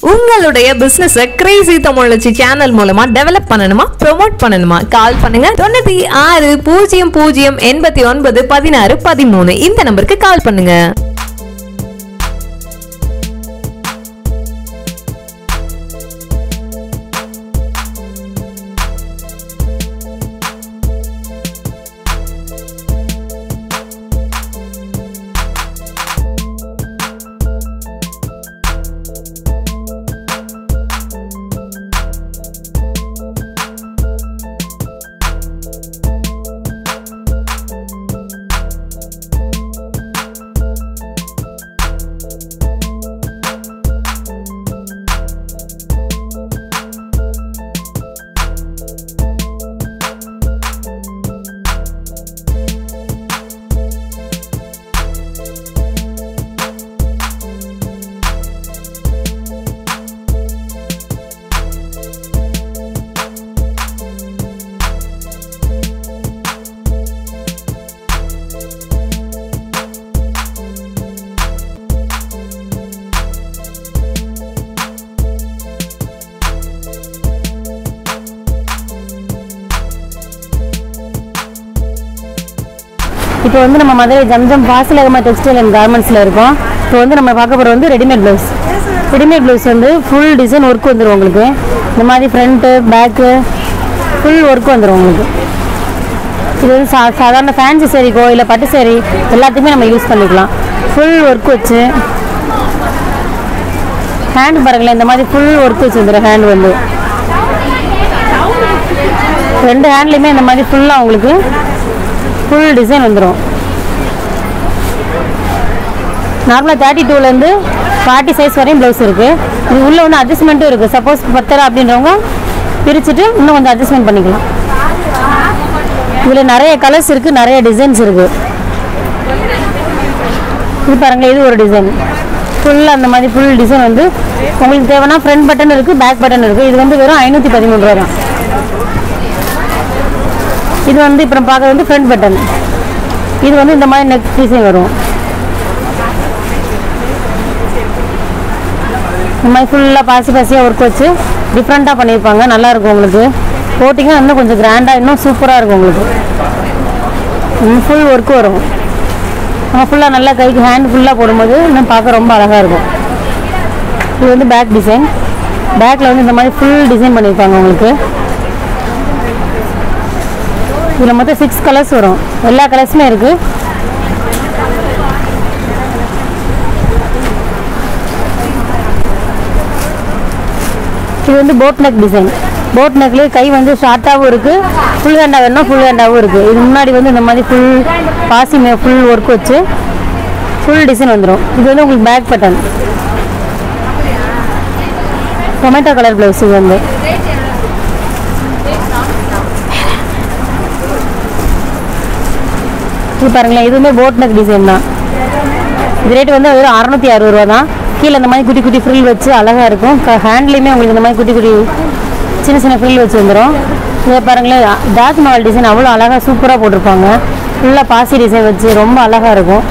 உங்களுடைய business crazy Tamizhachi channel மூலமா develop பண்ணணுமா ப்ரோமோட் பண்ணணுமா கால் பண்ணுங்க தொண்ணூத்தி ஆறு பூஜ்ஜியம் பூஜ்ஜியம் எண்பத்தி ஒன்பது பதினாறு பதிமூணு இந்த நம்பருக்கு கால் பண்ணுங்க இப்போ வந்து நம்ம மதுரை ஜம்ஜம் வாசலகமா டெக்ஸ்டைல் அண்ட் கார்மெண்ட்ஸில் இருக்கோம் இப்போ வந்து நம்ம பார்க்க போகிறது வந்து ரெடிமேட் ப்ளவுஸ் ரெடிமேட் ப்ளவுஸ் வந்து ஃபுல் டிசைன் ஒர்க் வந்துடும் உங்களுக்கு இந்த மாதிரி ஃப்ரண்ட்டு பேக்கு ஃபுல் ஒர்க் வந்துடும் உங்களுக்கு இது வந்து சா சாதாரண ஃபேன்சி சேரீக்கோ இல்லை பட்டு சேரீ எல்லாத்துக்குமே நம்ம யூஸ் பண்ணிக்கலாம் ஃபுல் ஒர்க் வச்சு ஹேண்ட் பாருங்களேன் இந்த மாதிரி ஃபுல் ஒர்க் வச்சு வந்துடும் ஹேண்ட் வந்து ரெண்டு ஹேண்ட்லேயுமே இந்த மாதிரி ஃபுல்லாக உங்களுக்கு ஃபுல் டிசைன் வந்துடும் நார்மலாக தேர்ட்டி டூலேருந்து ஃபார்ட்டி சைஸ் வரையும் ப்ளவுஸ் இருக்குது இது உள்ளே வந்து அட்ஜஸ்ட்மெண்ட்டும் இருக்குது சப்போஸ் பத்தரை அப்படின்றவங்க பிரிச்சுட்டு இன்னும் கொஞ்சம் அட்ஜஸ்ட்மெண்ட் பண்ணிக்கலாம் இதில் நிறைய கலர்ஸ் இருக்குது நிறைய டிசைன்ஸ் இருக்குது இது பாருங்களேன் இது ஒரு டிசைன் ஃபுல்லாக அந்த மாதிரி ஃபுல் டிசைன் வந்து உங்களுக்கு தேவைன்னா ஃப்ரண்ட் பட்டன் இருக்குது பேக் பட்டன் இருக்குது இது வந்து வெறும் ஐநூற்றி பதிமூணு ரூபா தான் இது வந்து இப்போ நம்ம பார்க்கறது வந்து ஃப்ரண்ட் பட்டன் இது வந்து இந்த மாதிரி நெக் டிசைன் வரும் இந்த மாதிரி ஃபுல்லாக பாசி பாசியாக ஒர்க் வச்சு டிஃப்ரெண்ட்டாக பண்ணியிருப்பாங்க நல்லா இருக்கும் உங்களுக்கு போட்டிங்கன்னா இன்னும் கொஞ்சம் கிராண்டாக இன்னும் சூப்பராக இருக்கும் உங்களுக்கு ஃபுல் ஒர்க் வரும் நம்ம ஃபுல்லாக நல்லா கைக்கு ஹேண்ட் ஃபுல்லாக போடும்போது இன்னும் பார்க்க ரொம்ப அழகாக இருக்கும் இது வந்து பேக் டிசைன் பேக்கில் வந்து இந்த மாதிரி ஃபுல் டிசைன் பண்ணியிருப்பாங்க உங்களுக்கு இதில் மொத்தம் சிக்ஸ் கலர்ஸ் வரும் எல்லா கலர்ஸுமே இருக்குது இது வந்து போட் நெக் டிசைன் போட் நெக்லேயே கை வந்து ஷார்ட்டாகவும் இருக்குது ஃபுல் ஹேண்டாக வேணும்னா ஃபுல் ஹேண்டாகவும் இருக்குது இது முன்னாடி வந்து இந்த மாதிரி ஃபுல் பாசி ஃபுல் ஒர்க் வச்சு ஃபுல் டிசைன் வந்துடும் இது வந்து உங்களுக்கு back button tomato colour blouse இது வந்து இது பாருங்களேன் இதுவுமே போட் நெக் டிசைன் தான் இது ரேட் வந்து வெறும் அறநூற்றி அறுபது ரூபா தான் கீழே இந்த மாதிரி குட்டி குட்டி ஃப்ரில் வச்சு அழகாக இருக்கும் ஹேண்ட்லேயுமே உங்களுக்கு இந்த மாதிரி குட்டி குட்டி சின்ன சின்ன ஃப்ரில் வச்சு வந்துடும் இதை பாருங்களேன் தாஜ்மஹால் டிசைன் அவ்வளோ அழகாக சூப்பராக போட்டிருப்பாங்க ஃபுல்லாக பாசி டிசைன் வச்சு ரொம்ப அழகாக இருக்கும்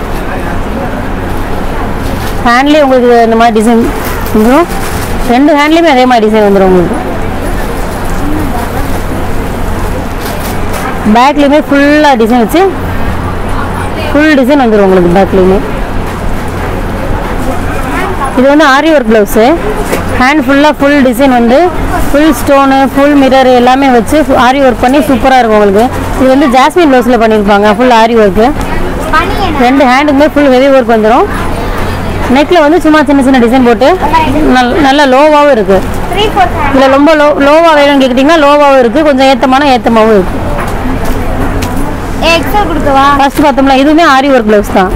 ஹேண்ட்லேயே உங்களுக்கு இந்த மாதிரி டிசைன் வந்துடும் ரெண்டு ஹேண்ட்லேயுமே அதே மாதிரி டிசைன் வந்துடும் உங்களுக்கு பேக்லேயுமே ஃபுல்லாக டிசைன் வச்சு ஃபுல் டிசைன் வந்துடும் உங்களுக்கு பேக்லேயுமே இது வந்து ஆரி ஒர்க் ப்ளவுஸு ஹேண்ட் ஃபுல்லாக ஃபுல் டிசைன் வந்து ஃபுல் ஸ்டோனு ஃபுல் மிரர் எல்லாமே வச்சு ஆரி ஒர்க் பண்ணி சூப்பராக இருக்கும் உங்களுக்கு இது வந்து ஜாஸ்மின் ப்ளவுஸில் பண்ணியிருப்பாங்க ஃபுல் ஆரி ஒர்க்கு ரெண்டு ஹேண்டுக்குமே ஃபுல் ஹெவி ஒர்க் வந்துடும் நெக்கில் வந்து சும்மா சின்ன சின்ன டிசைன் போட்டு நல் நல்ல லோவாகவும் இருக்குது இதில் ரொம்ப லோ லோவாக வேணும்னு கேட்டிங்கன்னா லோவாகவும் இருக்குது கொஞ்சம் ஏற்றமான ஏற்றமாகவும் இருக்குது எக்ஸ்ட்ரா கொடுக்கவா ஃபர்ஸ்ட் பார்த்தோம்னா இதுவுமே ஆரி ஒர்க் ப்ளவுஸ் தான்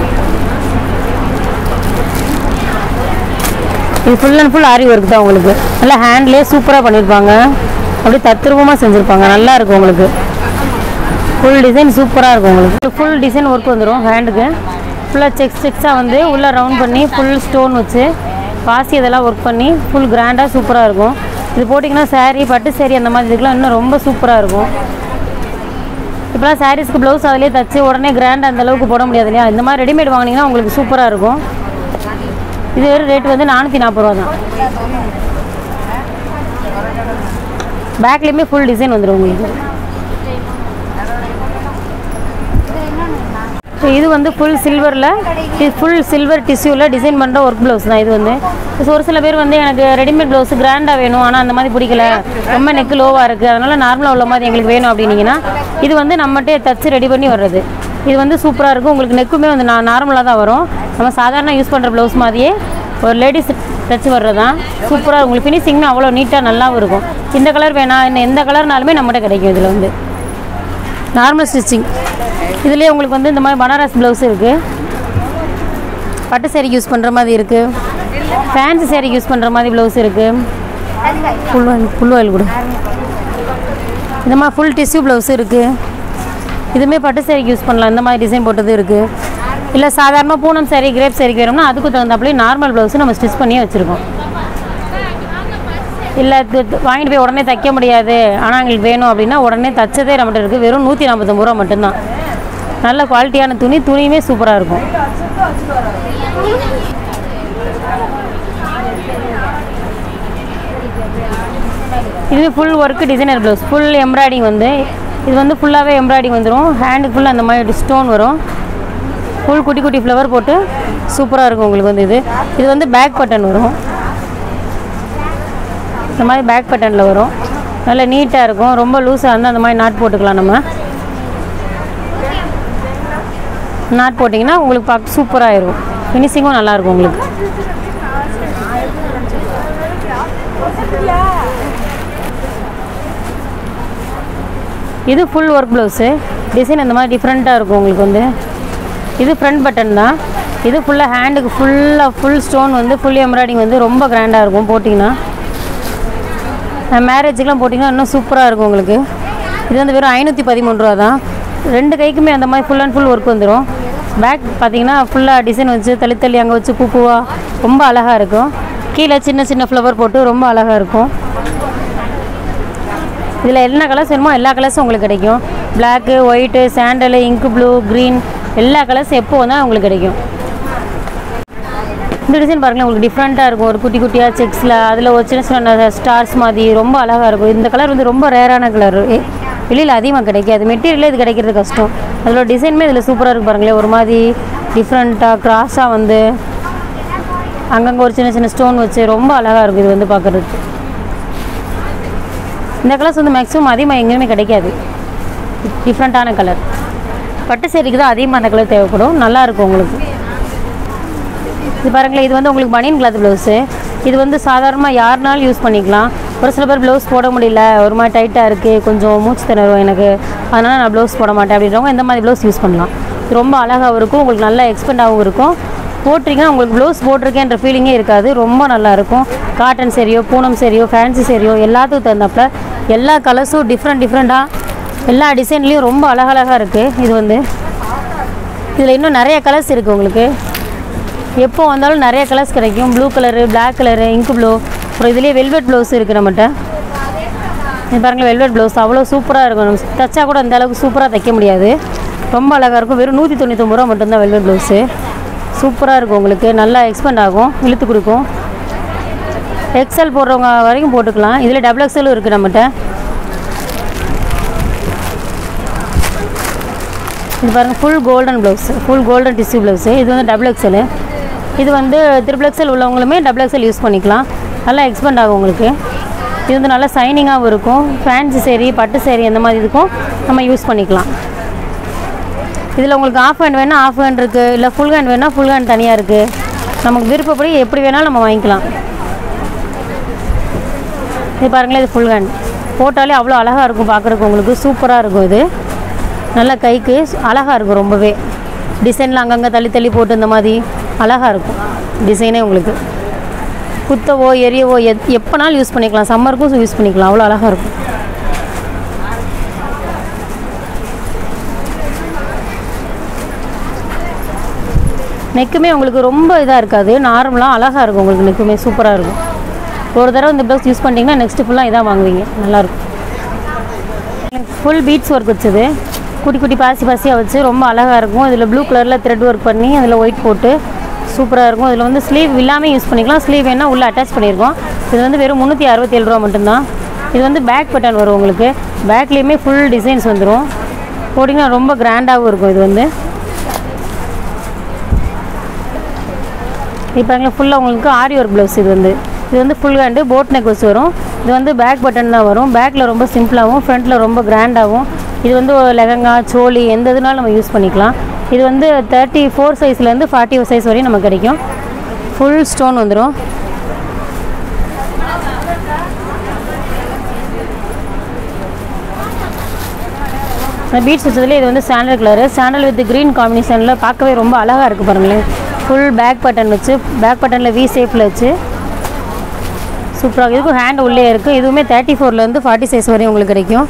இது full and full aari work தான் உங்களுக்கு நல்லா ஹேண்ட்லேயே சூப்பராக பண்ணியிருப்பாங்க அப்படியே தத்ரூபமாக செஞ்சுருப்பாங்க நல்லா இருக்கும் உங்களுக்கு ஃபுல் டிசைன் சூப்பராக இருக்கும் உங்களுக்கு ஃபுல் டிசைன் ஒர்க் வந்துடும் ஹேண்டுக்கு ஃபுல்லாக செக்ஸ் செக்ஸாக வந்து உள்ளே ரவுண்ட் பண்ணி ஃபுல் ஸ்டோன் வச்சு பாசி இதெல்லாம் ஒர்க் பண்ணி ஃபுல் கிராண்டாக சூப்பராக இருக்கும் இது போட்டிங்கன்னா saree பட்டு saree அந்த மாதிரி இதுக்கெலாம் இன்னும் ரொம்ப சூப்பராக இருக்கும் இப்போலாம் சாரீஸ்க்கு ப்ளவுஸ் அதிலே தச்சு உடனே கிராண்ட் அந்த அளவுக்கு போட முடியாது இல்லையா இந்த மாதிரி ரெடிமேட் வாங்கினீங்கன்னா உங்களுக்கு சூப்பராக இருக்கும் இது ரேட் வந்து நானூற்றி நாற்பது ரூபா தான் பேக்லேயுமே ஃபுல் டிசைன் வந்துடும் உங்களுக்கு ஸோ இது வந்து ஃபுல் சில்வரில் ஃபுல் சில்வர் டிஷ்யூவில் டிசைன் பண்ணுற ஒர்க் ப்ளவுஸ் தான் இது வந்து ஸோ ஒரு சில பேர் வந்து எனக்கு ரெடிமேட் ப்ளவுஸ் கிராண்டாக வேணும் ஆனால் அந்த மாதிரி பிடிக்கல ரொம்ப நெக்கு லோவாக இருக்குது அதனால் நார்மலாக உள்ள மாதிரி எங்களுக்கு வேணும் அப்படின்னீங்கன்னா இது வந்து நம்மகிட்டே தச்சு ரெடி பண்ணி வர்றது இது வந்து சூப்பராக இருக்கும் உங்களுக்கு நெக்குமே வந்து நான் நார்மலாக தான் வரும் நம்ம சாதாரண யூஸ் பண்ணுற ப்ளவுஸ் மாதிரியே ஒரு லேடிஸ் தச்சு வர்றது தான் சூப்பராக உங்களுக்கு ஃபினிஷிங்னு அவ்வளோ நீட்டாக நல்லாவும் இருக்கும் இந்த கலர் வேணாம் இன்னும் எந்த கலர்னாலுமே நம்மகிட்ட கிடைக்கும் இதில் வந்து நார்மல் ஸ்டிச்சிங் இதுலேயே உங்களுக்கு வந்து இந்த மாதிரி பனாரஸ் ப்ளவுஸ் இருக்குது பட்டு சேரீ யூஸ் பண்ணுற மாதிரி இருக்குது ஃபேன்சி சேரீ யூஸ் பண்ணுற மாதிரி ப்ளவுஸ் இருக்குது ஃபுல் ஆயில் ஃபுல் ஆயில் கூட இந்த மாதிரி ஃபுல் டிஷ்யூ ப்ளவுஸ் இருக்குது இதுவுமே பட்டு சேரீக்கு யூஸ் பண்ணலாம் இந்த மாதிரி டிசைன் போட்டது இருக்குது இல்லை சாதாரண பூனம் சேரீ கிரேப் சேரீக்கு வேணும்னா அதுக்கு தகுந்தாப்புலேயே நார்மல் ப்ளவுஸ் நம்ம ஸ்டிச் பண்ணியே வச்சுருக்கோம் இல்லை வாங்கிட்டு போய் உடனே தைக்க முடியாது ஆனால் எங்களுக்கு வேணும் அப்படின்னா உடனே தச்சதே நம்மகிட்ட இருக்குது வெறும் நூற்றி நாற்பத்தொம்பது ரூபா மட்டும்தான் நல்ல குவாலிட்டியான துணி துணியுமே சூப்பராக இருக்கும் இதுவே full work designer blouse full embroidery வந்து இது வந்து ஃபுல்லாகவே எம்ப்ராய்டிங் வந்துடும் ஹேண்டுக்கு ஃபுல்லாக அந்த மாதிரி ஸ்டோன் வரும் ஃபுல் குட்டி குட்டி ஃப்ளவர் போட்டு சூப்பராக இருக்கும் உங்களுக்கு வந்து இது இது வந்து பேக் பட்டன் வரும் இந்த மாதிரி பேக் பட்டனில் வரும் நல்ல நீட்டாக இருக்கும் ரொம்ப லூஸாக இருந்தால் அந்த மாதிரி நாட் போட்டுக்கலாம் நம்ம நாட் போட்டிங்கன்னா உங்களுக்கு பார்க்க சூப்பராக இருக்கும் ஃபினிஷிங்கும் நல்லாயிருக்கும் உங்களுக்கு இது ஃபுல் ஒர்க் ப்ளவுஸு டிசைன் இந்த மாதிரி டிஃப்ரெண்ட்டாக இருக்கும் உங்களுக்கு வந்து இது ஃப்ரண்ட் பட்டன் தான் இது ஃபுல்லாக ஹேண்டுக்கு ஃபுல்லாக ஃபுல் ஸ்டோன் வந்து ஃபுல் எம்ப்ராய்டிங் வந்து ரொம்ப கிராண்டாக இருக்கும் போட்டிங்கன்னா மேரேஜுக்கெலாம் போட்டிங்கன்னா இன்னும் சூப்பராக இருக்கும் உங்களுக்கு இது வந்து வெறும் ஐநூற்றி பதிமூணு ரூபா தான் ரெண்டு கைக்குமே அந்த மாதிரி ஃபுல் அண்ட் ஃபுல் ஒர்க் வந்துடும் பேக் பார்த்தீங்கன்னா ஃபுல்லாக டிசைன் வச்சு தள்ளி தள்ளி அங்கே வச்சு பூ பூவா ரொம்ப அழகாக இருக்கும் கீழே சின்ன சின்ன ஃப்ளவர் போட்டு ரொம்ப அழகாக இருக்கும் இதில் என்ன கலர்ஸ் வேணுமோ எல்லா கலர்ஸும் உங்களுக்கு கிடைக்கும் பிளாக்கு ஒயிட்டு சாண்டலு இங்கு ப்ளூ க்ரீன் எல்லா கலர்ஸும் எப்போ வந்தால் உங்களுக்கு கிடைக்கும் இந்த டிசைன் பாருங்களேன் உங்களுக்கு டிஃப்ரெண்ட்டாக இருக்கும் ஒரு குட்டி குட்டியாக செக்ஸில் அதில் ஒரு சின்ன சின்ன ஸ்டார்ஸ் மாதிரி ரொம்ப அழகாக இருக்கும் இந்த கலர் வந்து ரொம்ப ரேரான கலர் வெளியில் அதிகமாக கிடைக்காது மெட்டீரியலே இது கிடைக்கிறது கஷ்டம் அதில் டிசைனுமே இதில் சூப்பராக இருக்கு பாருங்களேன் ஒரு மாதிரி டிஃப்ரெண்ட்டாக கிராஸாக வந்து அங்கங்கே ஒரு சின்ன சின்ன ஸ்டோன் வச்சு ரொம்ப அழகாக இருக்கும் இது வந்து பார்க்குறதுக்கு இந்த கலர்ஸ் வந்து மேக்ஸிமம் அதிகமாக எங்கேயுமே கிடைக்காது டிஃப்ரெண்ட்டான கலர் பட்டு சேரீக்கு தான் அதிகமாக அந்த கலர் தேவைப்படும் நல்லா இருக்கும் உங்களுக்கு இது பாருங்களேன் இது வந்து உங்களுக்கு பனியன் கிளாத் ப்ளவுஸு இது வந்து சாதாரணமாக யாருனாலும் யூஸ் பண்ணிக்கலாம் ஒரு சில பேர் ப்ளவுஸ் போட முடியல ஒரு மாதிரி டைட்டாக இருக்குது கொஞ்சம் மூச்சு திணறும் எனக்கு அதனால் நான் ப்ளவுஸ் போட மாட்டேன் அப்படின்றவங்க இந்த மாதிரி ப்ளவுஸ் யூஸ் பண்ணலாம் இது ரொம்ப அழகாகவும் இருக்கும் உங்களுக்கு நல்லா எக்ஸ்பெண்டாகவும் இருக்கும் போட்டிங்கன்னா உங்களுக்கு ப்ளவுஸ் போட்டிருக்கேன்ற ஃபீலிங்கே இருக்காது ரொம்ப நல்லா இருக்கும் காட்டன் சேரியோ பூனம் சேரியோ ஃபேன்சி சேரியோ எல்லாத்துக்கும் தகுந்தாப்புல எல்லா கலர்ஸும் டிஃப்ரெண்ட் டிஃப்ரெண்ட்டாக எல்லா டிசைன்லேயும் ரொம்ப அழகழகாக இருக்குது இது வந்து இதில் இன்னும் நிறைய கலர்ஸ் இருக்குது உங்களுக்கு எப்போ வந்தாலும் நிறைய கலர்ஸ் கிடைக்கும் ப்ளூ கலரு பிளாக் கலரு இங்கு ப்ளூ அப்புறம் இதுலேயே வெல்வெட் ப்ளவுஸ் இருக்குது நம்மகிட்ட இது பாருங்களேன் வெல்வெட் ப்ளவுஸ் அவ்வளோ சூப்பராக இருக்கும் நம்ம தைச்சா கூட அந்த அளவுக்கு சூப்பராக தைக்க முடியாது ரொம்ப அழகாக இருக்கும் வெறும் நூற்றி தொண்ணூத்தொம்பது ரூபா மட்டும்தான் வெல்வெட் ப்ளவுஸு சூப்பராக இருக்கும் உங்களுக்கு நல்லா எக்ஸ்பெண்ட் ஆகும் இழுத்து கொடுக்கும் எக்ஸல் போடுறவங்க வரைக்கும் போட்டுக்கலாம் இதில் டபுள் எக்ஸலும் இருக்குது நம்மகிட்ட இது பாருங்கள் full golden blouse full golden tissue blouse இது வந்து டபுள் எக்ஸல் இது வந்து ட்ரிபிள் எக்ஸல் உள்ளவங்களுமே டபுள் எக்ஸல் யூஸ் பண்ணிக்கலாம் நல்லா எக்ஸ்பெண்ட் ஆகும் உங்களுக்கு இது வந்து நல்லா சைனிங்காகவும் இருக்கும் ஃபேன்சி சேரீ பட்டு சேரீ அந்த மாதிரி இதுக்கும் நம்ம யூஸ் பண்ணிக்கலாம் இதில் உங்களுக்கு ஆஃப் ஹேண்ட் வேணால் ஆஃப் ஹேண்ட் இருக்குது இல்லை ஃபுல் ஹேண்ட் வேணால் ஃபுல் ஹேண்ட் தனியாக இருக்குது நமக்கு விருப்பப்படி எப்படி வேணாலும் நம்ம வாங்கிக்கலாம் இது பாருங்களேன் இது ஃபுல் ஹேண்ட் போட்டாலே அவ்வளோ அழகாக இருக்கும் பார்க்குறதுக்கு உங்களுக்கு சூப்பராக இருக்கும் இது நல்ல கைக்கு அழகாக இருக்கும் ரொம்பவே டிசைனில் அங்கங்கே தள்ளி தள்ளி போட்டு இந்த மாதிரி அழகாக இருக்கும் டிசைனே உங்களுக்கு குத்தவோ எரியவோ எத் எப்போனாலும் யூஸ் பண்ணிக்கலாம் சம்மருக்கும் யூஸ் பண்ணிக்கலாம் அவ்வளோ அழகாக இருக்கும் நெக்குமே உங்களுக்கு ரொம்ப இதாக இருக்காது நார்மலாக அழகாக இருக்கும் உங்களுக்கு நெக்குமே சூப்பராக இருக்கும் ஒரு தடவை இந்த ப்ளவுஸ் யூஸ் பண்ணிட்டீங்கன்னா நெக்ஸ்ட்டு ஃபுல்லாக இதான் வாங்குவீங்க நல்லாயிருக்கும் ஃபுல் பீட்ஸ் ஒர்க் வச்சது குட்டி குட்டி பாசி பாசியாக வச்சு ரொம்ப அழகாக இருக்கும் இதில் ப்ளூ கலரில் த்ரெட் ஒர்க் பண்ணி அதில் ஒயிட் போட்டு சூப்பராக இருக்கும் இதில் வந்து ஸ்லீவ் இல்லாமல் யூஸ் பண்ணிக்கலாம் ஸ்லீவ் வேணால் உள்ளே அட்டாச் பண்ணியிருக்கோம் இது வந்து வெறும் முந்நூற்றி அறுபத்தேழு ரூபா மட்டும்தான் இது வந்து பேக் பட்டன் வரும் உங்களுக்கு பேக்லேயுமே ஃபுல் டிசைன்ஸ் வந்துடும் போட்டிங்கன்னா ரொம்ப கிராண்டாகவும் இருக்கும் இது வந்து இப்போ ஃபுல்லாக உங்களுக்கு ஆரி ஒர்க் ப்ளவுஸ் இது வந்து இது வந்து ஃபுல் ஹேண்டு போட் நெக் வச்சு வரும் இது வந்து பேக் பட்டன் தான் வரும் பேக்கில் ரொம்ப சிம்பிளாகவும் ஃப்ரண்ட்டில் ரொம்ப கிராண்டாகவும் இது வந்து லெஹங்கா சோலி எந்த இதுனாலும் நம்ம யூஸ் பண்ணிக்கலாம் இது வந்து தேர்ட்டி ஃபோர் சைஸ்லேருந்து ஃபார்ட்டி சைஸ் வரையும் நமக்கு கிடைக்கும் ஃபுல் ஸ்டோன் வந்துடும் பீட்ஸ் வச்சதுல இது வந்து sandal colour sandal with green காம்பினேஷனில் பார்க்கவே ரொம்ப அழகாக இருக்குது பாருங்களேன் ஃபுல் பேக் பட்டன் வச்சு பேக் பட்டனில் வி ஷேப்பில் வச்சு சூப்பராக இதுக்கும் ஹேண்ட் உள்ளே இருக்குது இதுவுமே தேர்ட்டி ஃபோர்லேருந்து ஃபார்ட்டி சைஸ் வரையும் உங்களுக்கு கிடைக்கும்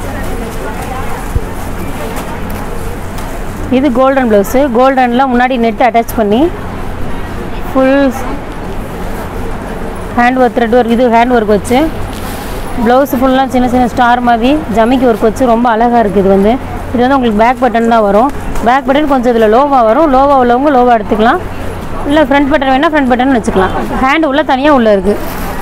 இது கோல்டன் ப்ளவுஸு கோல்டனில் முன்னாடி நெட் அட்டாச் பண்ணி full hand work thread work இது ஹேண்ட் ஒர்க் வச்சு ப்ளவுஸ் ஃபுல்லாக சின்ன சின்ன ஸ்டார் மாதிரி ஜமிக்கி ஒர்க் வச்சு ரொம்ப அழகாக இருக்குது இது வந்து இது வந்து உங்களுக்கு பேக் பட்டன் தான் வரும் பேக் பட்டன் கொஞ்சம் இதில் லோவாக வரும் லோவாக உள்ளவங்க லோவாக எடுத்துக்கலாம் இல்லை ஃப்ரண்ட் பட்டன் வேணால் ஃப்ரண்ட் பட்டன் வச்சுக்கலாம் ஹேண்ட் உள்ள தனியாக உள்ளே இருக்குது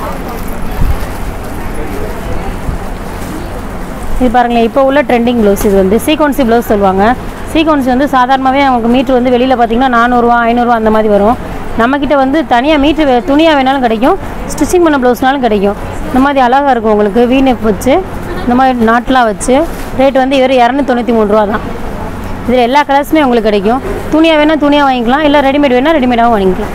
இது பாருங்களேன் இப்போ உள்ள ட்ரெண்டிங் ப்ளவுஸ் இது வந்து சீக்வன்சி ப்ளவுஸ் சொல்லுவாங்க சீக்வன்சி வந்து சாதாரணமாகவே நமக்கு மீட்ரு வந்து வெளியில் பார்த்தீங்கன்னா நானூறுரூவா ஐநூறுரூவா அந்த மாதிரி வரும் நம்மக்கிட்ட வந்து தனியாக மீட்ரு துணியாக வேணாலும் கிடைக்கும் ஸ்டிச்சிங் பண்ண ப்ளவுஸ்னாலும் கிடைக்கும் இந்த மாதிரி அழகாக இருக்கும் உங்களுக்கு வீநெக் வச்சு இந்த மாதிரி நாட்லாம் வச்சு ரேட் வந்து வெறும் இரநூத்தொண்ணூற்றி மூணு ரூபா தான் இதில் எல்லா கலர்ஸுமே உங்களுக்கு கிடைக்கும் துணியாக வேணால் துணியாக வாங்கிக்கலாம் இல்லை ரெடிமேட் வேணால் ரெடிமேடாகவும் வாங்கிக்கலாம்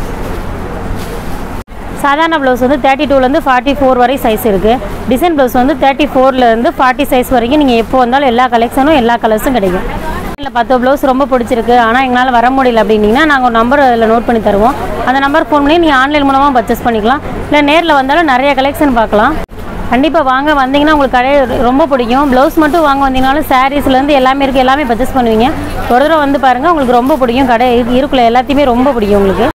சாதாரண ப்ளவுஸ் வந்து தேர்ட்டி டூலேருந்து ஃபார்ட்டி ஃபோர் வரை சைஸ் இருக்குது டிசைன் ப்ளவுஸ் வந்து தேர்ட்டி ஃபோர்லேருந்து ஃபார்ட்டி சைஸ் வரைக்கும் நீங்கள் எப்போ வந்தாலும் எல்லா கலெக்ஷனும் எல்லா கலர்ஸும் கிடைக்கும் இல்லை பத்து ப்ளவுஸ் ரொம்ப பிடிச்சிருக்கு ஆனால் எங்களால் வர முடியல அப்படின்னீங்கன்னா நாங்கள் ஒரு நம்பர் அதில் நோட் பண்ணி தருவோம் அந்த நம்பர் ஃபோன் பண்ணி நீங்கள் ஆன்லைன் மூலமாக பர்ச்சேஸ் பண்ணிக்கலாம் இல்லை நேரில் வந்தாலும் நிறைய கலெக்ஷன் பார்க்கலாம் கண்டிப்பாக வாங்க வந்தீங்கன்னா உங்களுக்கு கடை ரொம்ப பிடிக்கும் ப்ளவுஸ் மட்டும் வாங்க வந்தீங்கனாலும் சாரீஸ்லேருந்து எல்லாமே இருக்குது எல்லாமே பர்ச்சேஸ் பண்ணுவீங்க ஒரு தடவை வந்து பாருங்கள் உங்களுக்கு ரொம்ப பிடிக்கும் கடை இருக்குள்ள எல்லாத்தையுமே ரொம்ப பிடிக்கும் உங்களுக்கு